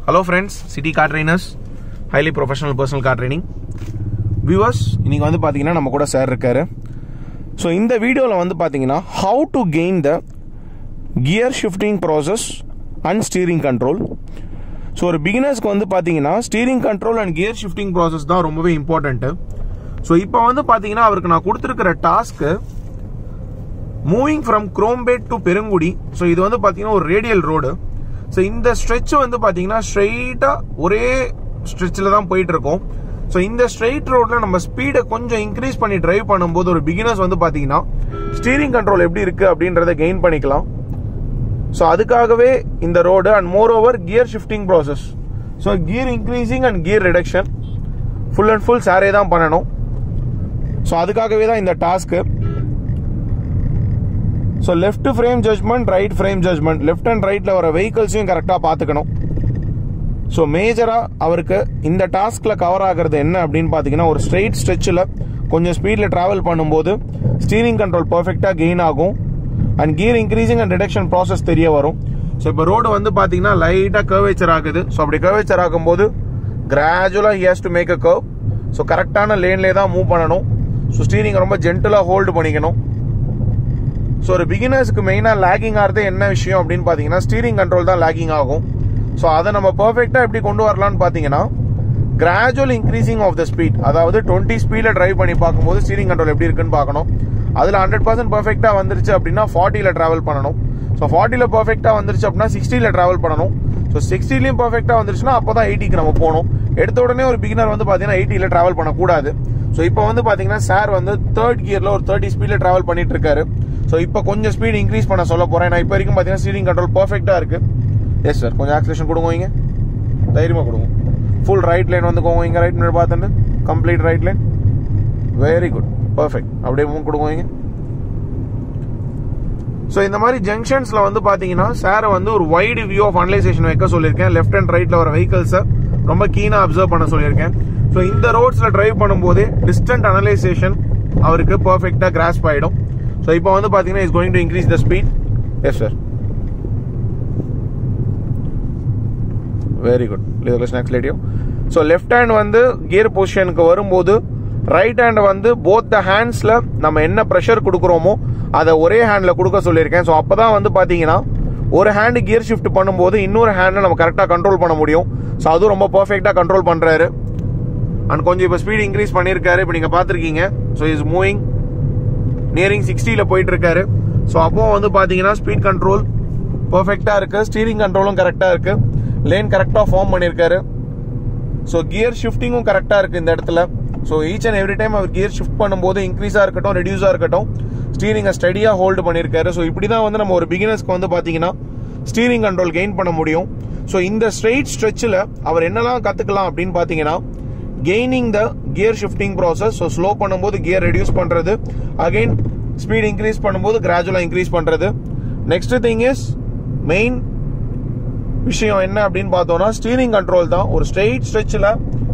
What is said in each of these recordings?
hello friends city car trainers highly professional personal car training viewers இன்னைக்கு வந்து பார்த்தீங்கன்னா நம்ம கூட சார் இருக்காரு ஸோ இந்த வீடியோவில் வந்து பார்த்தீங்கன்னா how to gain the gear shifting process and steering control so ஒரு பிகினர்ஸ்க்கு வந்து பார்த்தீங்கன்னா steering control and gear shifting process தான் ரொம்பவே இம்பார்ட்டன்ட்டு ஸோ இப்போ வந்து பார்த்தீங்கன்னா அவருக்கு நான் கொடுத்துருக்கிற task moving from Chromepet to Perungudi so இது வந்து பார்த்தீங்கன்னா ஒரு ரேடியல் ரோடு ஸோ இந்த ஸ்ட்ரெச் வந்து பார்த்தீங்கன்னா ஸ்ட்ரெயிட்டாக ஒரே ஸ்ட்ரெச்சில் தான் போயிட்டு இருக்கோம் ஸோ இந்த ஸ்ட்ரெயிட் ரோட்டில் நம்ம ஸ்பீடை கொஞ்சம் இன்க்ரீஸ் பண்ணி டிரைவ் பண்ணும்போது ஒரு பிகினர்ஸ் வந்து பார்த்தீங்கன்னா ஸ்டீரிங் கண்ட்ரோல் எப்படி இருக்குது அப்படின்றத கெயின் பண்ணிக்கலாம் ஸோ அதுக்காகவே இந்த road and more over gear shifting process so gear increasing and gear reduction full and full சாரே தான் பண்ணணும் ஸோ அதுக்காகவே தான் இந்த task so left frame judgement right frame judgement left and ரைட்டில் வர வெஹிக்கல்ஸையும் கரெக்டாக பார்த்துக்கணும் ஸோ மேஜராக அவருக்கு இந்த டாஸ்கில் கவர் ஆகிறது என்ன அப்படின்னு பார்த்தீங்கன்னா ஒரு ஸ்ட்ரெயிட் ஸ்ட்ரெச்சில் கொஞ்சம் ஸ்பீடில் ட்ராவல் பண்ணும்போது ஸ்டீரிங் கண்ட்ரோல் பர்ஃபெக்டாக கெயின் ஆகும் and gear increasing and reduction process தெரிய வரும் ஸோ இப்போ ரோடு வந்து பார்த்தீங்கன்னா லைட்டாக கர்வேச்சர் ஆகுது ஸோ அப்படி கர்வேச்சர் ஆகும்போது கிராஜுவலாக he has to make a curve so கரெக்டான லேன்லேயே தான் மூவ் பண்ணணும் ஸோ ஸ்டீரிங் ரொம்ப ஜென்டலாக ஹோல்டு பண்ணிக்கணும் ஸோ ஒரு பிகினர்ஸ்க்கு மெயினாக லேகிங் ஆகிறது என்ன விஷயம் அப்படின்னு பார்த்தீங்கன்னா ஸ்டீரிங் கண்ட்ரோல் தான் லேகிங் ஆகும் ஸோ அதை நம்ம பர்ஃபெக்டாக எப்படி கொண்டு வரலாம்னு பார்த்தீங்கன்னா gradual increasing of the speed அதாவது டுவெண்ட்டி ஸ்பீடில் டிரைவ் பண்ணி பார்க்கும்போது ஸ்டீரிங் கண்ட்ரோல் எப்படி இருக்குன்னு பார்க்கணும் அதில் ஹண்ட்ரட் பர்சன்ட் பர்ஃபெக்டாக வந்துருச்சு அப்படின்னா ஃபார்ட்டியில் ட்ராவல் பண்ணணும் ஸோ ஃபார்ட்டியில் பர்ஃபெக்டாக வந்துருச்சு அப்படின்னா சிக்ஸ்டியில் ட்ராவல் பண்ணணும் ஸோ சிக்ஸ்டிலையும் பர்ஃபெக்டாக வந்துருச்சுன்னா அப்போ தான் எயிட்டிக்கு நம்ம போகணும் எடுத்த உடனே ஒரு பிகினர் வந்து பார்த்தீங்கன்னா எயிட்டியில் ட்ராவல் பண்ணக்கூடாது ஸோ இப்போ வந்து பார்த்தீங்கன்னா சார் வந்து தேர்ட் கியரில் ஒரு தேர்ட்டி ஸ்பீடில் ட்ராவல் பண்ணிட்டு இருக்காரு ஸோ இப்போ கொஞ்சம் ஸ்பீட் இன்க்ரீஸ் பண்ண சொல்ல போகிறேன் நான் இப்போ வரைக்கும் பார்த்தீங்கன்னா ஸ்டீரிங் கண்ட்ரோல் பர்ஃபெக்டாக இருக்கு எஸ் சார் கொஞ்சம் ஆக்சிலேஷன் கொடுங்க இங்க தைரியமாக கொடுங்க ஃபுல் ரைட் லைன் வந்துக்கோங்க இங்கே ரைட் முன்னாடி பார்த்துட்டு complete right line very good perfect அப்படியே மூவ் கொடுங்க இங்க ஸோ இந்த மாதிரி ஜங்ஷன்ஸில் வந்து பார்த்தீங்கன்னா சாரை வந்து ஒரு வைடு வியூ ஆஃப் அனலைசேஷன் வைக்க சொல்லியிருக்கேன் லெஃப்ட் அண்ட் ரைட்டில் வர வெஹிக்கல்ஸை ரொம்ப கீனாக அப்சர்வ் பண்ண சொல்லியிருக்கேன் ஸோ இந்த ரோட்ஸில் டிரைவ் பண்ணும்போதே டிஸ்டன்ட் அனலைசேஷன் அவருக்கு பர்ஃபெக்டாக கிராஸ்ப் ஆகிடும் ஸோ இப்போ வந்து பார்த்தீங்கன்னா is going to increase the speed yes sir very good லிதர்லெஸ் ஆக்சிலேட்டிவ் ஸோ லெஃப்ட் ஹேண்ட் வந்து கியர் பொசிஷனுக்கு வரும்போது ரைட் ஹேண்ட் வந்து போத் த ஹேண்ட்ஸில் நம்ம என்ன ப்ரெஷர் கொடுக்குறோமோ அதை ஒரே ஹேண்டில் கொடுக்க சொல்லியிருக்கேன் ஸோ அப்போ தான் வந்து பார்த்தீங்கன்னா ஒரு ஹேண்டு கியர் ஷிஃப்ட் பண்ணும்போது இன்னொரு ஹேண்டில் நம்ம கரெக்டாக கண்ட்ரோல் பண்ண முடியும் ஸோ அதுவும் ரொம்ப பர்ஃபெக்டாக கண்ட்ரோல் பண்ணுறாரு அண்ட் கொஞ்சம் இப்போ ஸ்பீட் இன்க்ரீஸ் பண்ணியிருக்காரு இப்போ நீங்கள் பார்த்துருக்கீங்க ஸோ இஸ் மூவிங் நியரிங் சிக்ஸ்டியில் போயிட்டு இருக்காரு ஸோ அப்போ வந்து பார்த்தீங்கன்னா ஸ்பீட் கண்ட்ரோல் பர்ஃபெக்டாக இருக்கு ஸ்டீரிங் கண்ட்ரோலும் கரெக்டாக இருக்கு லேன் கரெக்டாக ஃபார்ம் பண்ணியிருக்காரு ஸோ கியர் ஷிஃப்டிங்கும் கரெக்டாக இருக்கு இந்த இடத்துல so each and every time அவர் கியர் ஷிஃப்ட் பண்ணும்போது இன்க்ரீஸாக இருக்கட்டும் ரெடியூஸாக இருக்கட்டும் ஸ்டீரிங்கை ஸ்டடியாக ஹோல்டு பண்ணியிருக்காரு ஸோ இப்படி தான் வந்து நம்ம ஒரு பிகினர்ஸ்க்கு வந்து பார்த்தீங்கன்னா ஸ்டீரிங் கண்ட்ரோல் கெயின் பண்ண முடியும் ஸோ இந்த ஸ்ட்ரெயிட் ஸ்ட்ரெச்சில் அவர் என்னெல்லாம் கற்றுக்கலாம் அப்படின்னு பார்த்தீங்கன்னா gaining the gear shifting process so slow பண்ணும்போது கியர் ரெடியூஸ் பண்ணுறது அகைன் ஸ்பீட் இன்க்ரீஸ் பண்ணும்போது கிராஜுவலாக இன்க்ரீஸ் பண்ணுறது நெக்ஸ்ட் திங் இஸ் மெயின் விஷயம் என்ன அப்படின்னு பார்த்தோம்னா ஸ்டீரிங் கண்ட்ரோல் தான் ஒரு ஸ்ட்ரெயிட் ஸ்ட்ரெச்சில்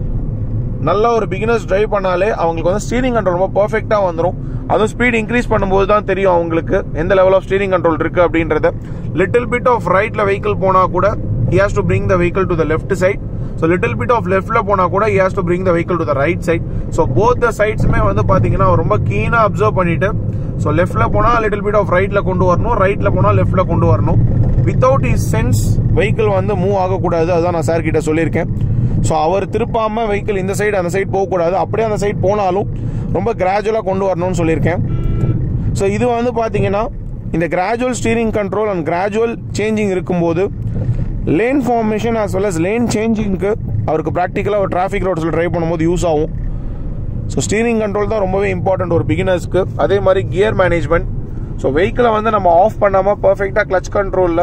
நல்ல ஒரு பிகினர்ஸ் டிரைவ் பண்ணாலே அவங்களுக்கு வந்து ஸ்டீரிங் கண்ட்ரோல் ரொம்ப பர்ஃபெக்டாக வந்துடும் அதுவும் ஸ்பீட் இன்க்ரீஸ் பண்ணும்போது தான் தெரியும் அவங்களுக்கு எந்த லெவல் ஆஃப் ஸ்டீரிங் கண்ட்ரோல் இருக்கு அப்படின்றத லிட்டில் பிட் ஆஃப் ரைட்ல வெஹிக்கிள் போனா கூட he has to bring the vehicle to the left side so little bit of லெஃப்ட்ல போனா கூட he has to bring the vehicle to the right side so both the சைட்ஸுமே வந்து பாத்தீங்கன்னா ரொம்ப கீனா அப்சர்வ் பண்ணிட்டு ஸோ லெஃப்ட்ல போனா லிட்டில் பிட் ஆஃப் ரைட்ல கொண்டு வரணும் ரைட்ல போனா லெஃப்ட்ல கொண்டு வரணும் வித்தவுட் இஸ் சென்ஸ் வெஹிக்கிள் வந்து மூவ் ஆகக்கூடாது அதுதான் நான் சார் கிட்ட சொல்லியிருக்கேன் ஸோ அவர் திருப்பாம வெஹிக்கிள் இந்த சைடு அந்த சைடு போகக்கூடாது அப்படியே அந்த சைடு போனாலும் ரொம்ப கிராஜுவலாக கொண்டு வரணும்னு சொல்லியிருக்கேன் ஸோ இது வந்து பார்த்தீங்கன்னா இந்த gradual steering control and gradual changing இருக்கும்போது lane formation as well as lane சேஞ்சிங்க்கு அவருக்கு ப்ராக்டிக்கலாக ஒரு டிராஃபிக் ரோட்ஸில் ட்ரைவ் பண்ணும்போது யூஸ் ஆகும் ஸோ ஸ்டீரிங் கண்ட்ரோல் தான் ரொம்பவே இம்பார்ட்டன்ட் ஒரு பிகினர்ஸ்க்கு அதே மாதிரி கியர் மேனேஜ்மெண்ட் ஸோ வெஹிக்கிளை வந்து நம்ம ஆஃப் பண்ணாமல் பர்ஃபெக்டாக கிளச் கண்ட்ரோலில்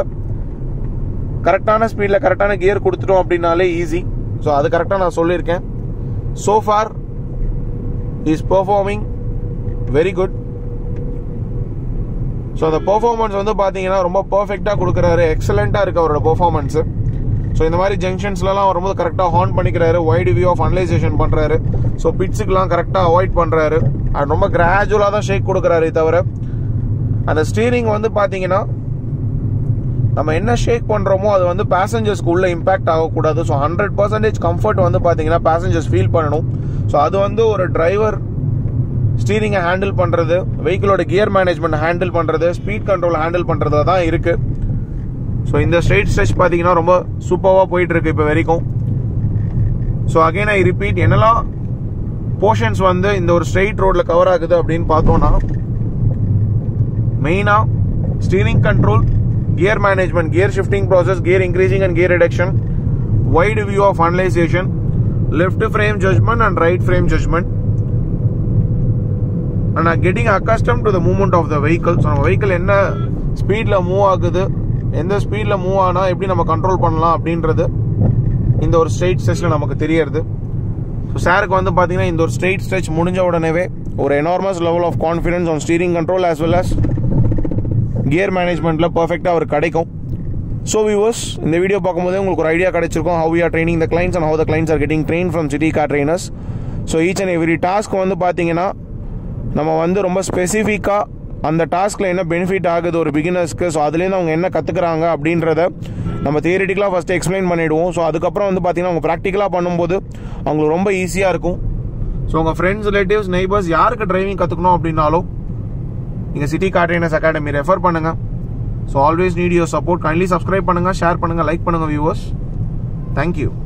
கரெக்டான ஸ்பீடில் கரெக்டான கியர் கொடுத்துட்டோம் அப்படின்னாலே ஈஸி ஸோ அது கரெக்டாக நான் சொல்லியிருக்கேன் so far is performing very good so அந்த பெர்ஃபார்மன்ஸ் வந்து பார்த்தீங்கன்னா ரொம்ப பர்ஃபெக்டாக கொடுக்குறாரு எக்ஸலண்ட்டாக இருக்கு அவரோட பெர்ஃபார்மன்ஸு ஸோ இந்த மாதிரி ஜங்ஷன்ஸ்லாம் வரும்போது கரெக்டாக ஹார்ன் பண்ணிக்கிறாரு வைடு வியூ ஆஃப் அனலைசேஷன் பண்ணுறாரு ஸோ பிட்ஸுக்கெலாம் கரெக்டாக அவாய்ட் பண்ணுறாரு அண்ட் ரொம்ப கிராஜுவலாக தான் ஷேக் கொடுக்குறாரு தவிர அந்த ஸ்டீரிங் வந்து பார்த்தீங்கன்னா நம்ம என்ன ஷேக் பண்றோமோ அது வந்து பேசஞ்சர்ஸ்க்கு உள்ள இம்பாக்ட் ஆகக்கூடாது ஸோ ஹண்ட்ரட் பர்சன்டேஜ் கம்ஃபர்ட் வந்து பாத்தீங்கன்னா பேசஞ்சர்ஸ் ஃபீல் பண்ணணும் ஸோ அது வந்து ஒரு டிரைவர் ஸ்டீரிங்கை ஹேண்டில் பண்றது வெஹிக்கிளோட கியர் மேனேஜ்மெண்ட் ஹேண்டில் பண்றது ஸ்பீட் கண்ட்ரோல் ஹேண்டில் பண்றது தான் இருக்கு ஸோ இந்த ஸ்ட்ரெயிட் ஸ்ட்ரெச் பார்த்தீங்கன்னா ரொம்ப சூப்பராக போயிட்டு இருக்கு இப்போ வரைக்கும் ஸோ அகைன் ஐ ரிப்பீட் என்னெல்லாம் போர்ஷன்ஸ் வந்து இந்த ஒரு ஸ்ட்ரெயிட் ரோட்ல கவர் ஆகுது அப்படின்னு பார்த்தோம்னா மெயினா steering control gear management gear shifting process gear increasing and gear reduction wide view of analysation left frame judgement and right frame judgement and getting accustomed to the movement of the vehicle so நம்ம vehicle என்ன ஸ்பீடில் move ஆகுது எந்த ஸ்பீடில் move ஆனால் எப்படி நம்ம control பண்ணலாம் அப்படின்றது இந்த ஒரு ஸ்ட்ரெயிட் ஸ்ட்ரெச்சில் நமக்கு தெரியறது ஸோ சாருக்கு வந்து பார்த்தீங்கன்னா இந்த ஒரு ஸ்ட்ரெயிட் ஸ்ட்ரெச் முடிஞ்ச உடனேவே ஒரு enormous level of confidence on steering control as well as gear மேனேஜ்மெண்ட்டில் பர்ஃபெக்டாக அவர் கிடைக்கும் ஸோ வியூவர்ஸ் இந்த வீடியோ பார்க்கும்போது உங்களுக்கு ஒரு ஐடியா கிடைச்சிருக்கும் how are training the clients and how the clients are getting train from city car trainers so each and every task வந்து பார்த்தீங்கன்னா நம்ம வந்து ரொம்ப ஸ்பெசிஃபிக்காக அந்த டாஸ்கில் என்ன பெனிஃபிட் ஆகுது ஒரு பிகினர்ஸ்க்கு ஸோ அதுலேருந்து அவங்க என்ன கற்றுக்குறாங்க அப்படின்றத நம்ம தியரிட்டிக்கலாக ஃபஸ்ட்டு எக்ஸ்பிளைன் பண்ணிவிடுவோம் ஸோ அதுக்கப்புறம் வந்து பார்த்தீங்கன்னா அவங்க ப்ராக்டிக்கலாக பண்ணும்போது அவங்களுக்கு ரொம்ப ஈஸியாக இருக்கும் ஸோ உங்கள் ஃப்ரெண்ட்ஸ் ரிலேட்டிவ்ஸ் நெய்பர்ஸ் யாருக்கு டிரைவிங் கற்றுக்கணும் அப்படின்னாலும் நீங்கள் city car trainers academy refer பண்ணுங்கள் so always need your support kindly subscribe பண்ணுங்கள் ஷேர் பண்ணுங்கள் லைக் பண்ணுங்கள் வியூவர்ஸ் தேங்க்யூ